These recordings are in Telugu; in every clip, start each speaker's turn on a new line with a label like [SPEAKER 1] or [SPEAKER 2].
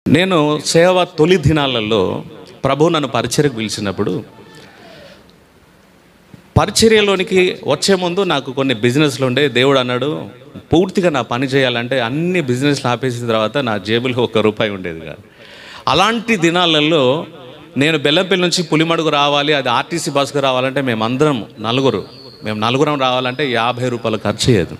[SPEAKER 1] నేను సేవ తొలి దినాలలో ప్రభు నన్ను పరిచర్యకు పిలిచినప్పుడు పరిచర్యలోనికి వచ్చే ముందు నాకు కొన్ని బిజినెస్లు ఉండే దేవుడు అన్నాడు పూర్తిగా నా పని చేయాలంటే అన్ని బిజినెస్లు ఆపేసిన తర్వాత నా జేబులో ఒక్క రూపాయి ఉండేది కాదు అలాంటి దినాలలో నేను బెల్లంపల్లి నుంచి పులిమడుగు రావాలి అది ఆర్టీసీ బస్సుకు రావాలంటే మేమందరం నలుగురు మేము నలుగురం రావాలంటే యాభై రూపాయలు ఖర్చు అయ్యేది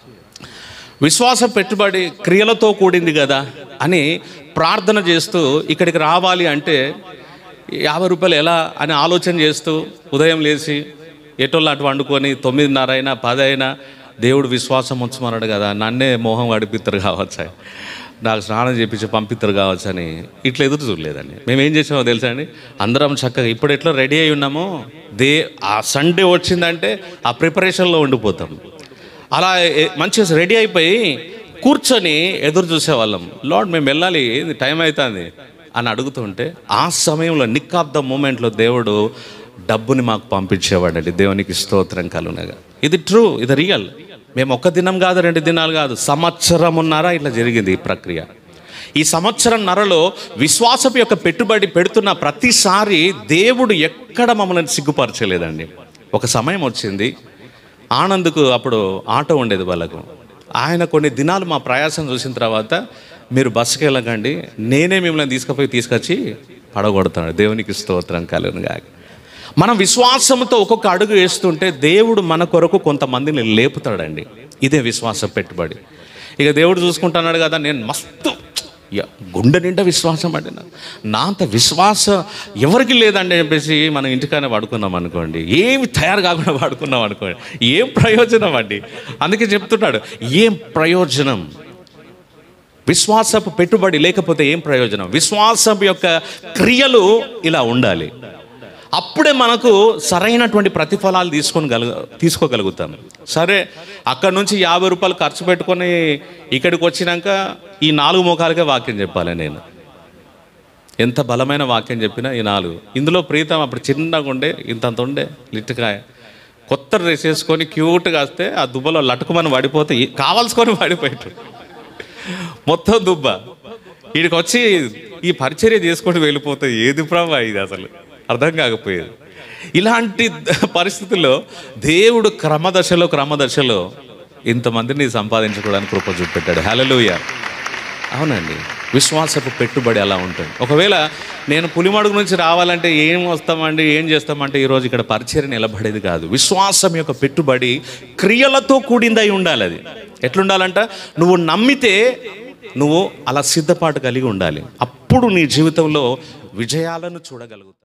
[SPEAKER 1] విశ్వాస పెట్టుబడి క్రియలతో కూడింది కదా అని ప్రార్థన చేస్తూ ఇక్కడికి రావాలి అంటే యాభై రూపాయలు ఎలా అని ఆలోచన చేస్తూ ఉదయం లేచి ఎటోళ్ళు అటు వండుకొని తొమ్మిదిన్నర అయినా పది అయినా దేవుడు విశ్వాసం ఉంచమన్నాడు కదా నన్నే మోహం అడిపిస్తారు కావచ్చా నాకు స్నానం చేపించి పంపిస్తారు కావచ్చు అని ఇట్లా ఎదురు చూడలేదండి మేము ఏం చేసామో తెలుసా అండి అందరం చక్కగా ఇప్పుడు ఎట్లా రెడీ అయి ఉన్నామో దే ఆ సండే వచ్చిందంటే ఆ ప్రిపరేషన్లో ఉండిపోతాం అలా ఏ- మంచిగా రెడీ అయిపోయి కూర్చొని ఎదురు చూసేవాళ్ళం లార్డ్ మేము వెళ్ళాలి ఏంది టైం అవుతుంది అని అడుగుతుంటే ఆ సమయంలో నిక్ ఆఫ్ ద మూమెంట్లో దేవుడు డబ్బుని మాకు పంపించేవాడండి దేవునికి స్తోత్రం కలునగా ఇది ట్రూ ఇది రియల్ మేము ఒక్క దినం కాదు రెండు దినాలు కాదు సంవత్సరం ఉన్నారా ఇట్లా జరిగింది ఈ ప్రక్రియ ఈ సంవత్సరం నరలో విశ్వాసపు యొక్క పెట్టుబడి పెడుతున్న ప్రతిసారి దేవుడు ఎక్కడ మమ్మల్ని సిగ్గుపరచలేదండి ఒక సమయం వచ్చింది ఆనంద్కు అప్పుడు ఆటో ఉండేది వాళ్ళకు ఆయన కొన్ని దినాలు మా ప్రయాసం చూసిన తర్వాత మీరు బస్సుకి వెళ్ళకండి నేనే మిమ్మల్ని తీసుకుపోయి తీసుకొచ్చి పడగొడతాను దేవునికి స్తోత్రం కలుగునుగా మనం విశ్వాసంతో ఒక్కొక్క అడుగు వేస్తుంటే దేవుడు మన కొరకు కొంతమందిని లేపుతాడండి ఇదే విశ్వాస పెట్టుబడి ఇక దేవుడు చూసుకుంటున్నాడు కదా నేను మస్తు యా, గుండె నిండా విశ్వాసం అంటే నాకు. నా అంత విశ్వాస ఎవరికి లేదండి అని చెప్పేసి మనం ఇంటికానే పడుకున్నాం అనుకోండి ఏమి తయారు కాకుండా పడుకున్నాం అనుకోండి ఏం ప్రయోజనం అండి అందుకే చెప్తున్నాడు ఏం ప్రయోజనం విశ్వాసపు పెట్టుబడి లేకపోతే ఏం ప్రయోజనం విశ్వాసం యొక్క క్రియలు ఇలా ఉండాలి అప్పుడే మనకు సరైనటువంటి ప్రతిఫలాలు తీసుకొని గలుగు తీసుకోగలుగుతాం సరే అక్కడ నుంచి యాభై రూపాయలు ఖర్చు పెట్టుకొని ఇక్కడికి వచ్చినాక ఈ నాలుగు ముఖాలకే వాక్యం చెప్పాలి నేను ఎంత బలమైన వాక్యం చెప్పినా ఈ నాలుగు ఇందులో ప్రీతం అప్పుడు చిన్నగా ఉండే ఇంతంత ఉండే లిట్టుకాయ కొత్త డ్రెస్ వేసుకొని క్యూట్గా వస్తే ఆ దుబ్బలో లటుకుమని పడిపోతే ఈ- కావాల్సుకొని పడిపోయాడు మొత్తం దుబ్బ వీడికి వచ్చి ఈ పరిచర్య చేసుకొని వెళ్ళిపోతే ఏది ప్రభా ఇది అసలు అర్థం కాకపోయేది ఇలాంటి పరిస్థితుల్లో దేవుడు క్రమదశలో క్రమదశలో ఇంతమందిని సంపాదించుకోవడానికి కృప చూపెట్టాడు హలలుయ అవునండి విశ్వాసపు పెట్టుబడి అలా ఉంటుంది ఒకవేళ నేను పులిమడుగు నుంచి రావాలంటే ఏం వస్తామండి ఏం చేస్తామంటే ఈరోజు ఇక్కడ పరిచయం నిలబడేది కాదు విశ్వాసం యొక్క పెట్టుబడి క్రియలతో కూడిందై ఉండాలి అది ఎట్లుండాలంట నువ్వు నమ్మితే నువ్వు అలా సిద్ధపాటు కలిగి ఉండాలి అప్పుడు నీ జీవితంలో విజయాలను చూడగలుగుతావు